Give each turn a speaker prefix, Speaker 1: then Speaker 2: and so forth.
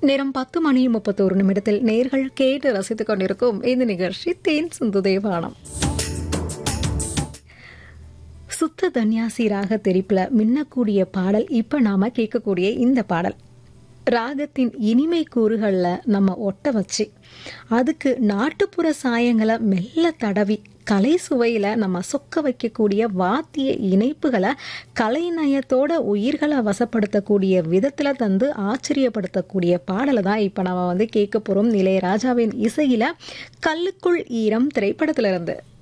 Speaker 1: நேரம் பத்து மணி முப்பத்தோரு நிமிடத்தில் நேர்கள் கேட்டு ரசித்துக் கொண்டிருக்கும் இந்த நிகழ்ச்சி தேன் சிந்து தேவானம் சுத்த தன்யாசி ராக தெரிப்புல மின்னக்கூடிய பாடல் இப்ப நாம கேட்கக்கூடிய இந்த பாடல் ராகத்தின் இனிமை கூறுகள்ல நம்ம ஒட்ட வச்சு அதுக்கு நாட்டுப்புற சாயங்களை மெல்ல தடவி கலை சுவையில நம்ம சொக்க வைக்கக்கூடிய வாத்திய இணைப்புகளை கலைநயத்தோட உயிர்களை வசப்படுத்தக்கூடிய விதத்துல தந்து ஆச்சரியப்படுத்தக்கூடிய பாடலை தான் இப்ப நம்ம வந்து கேட்க போறோம் இளையராஜாவின் இசையில கல்லுக்குள் ஈரம் திரைப்படத்துல இருந்து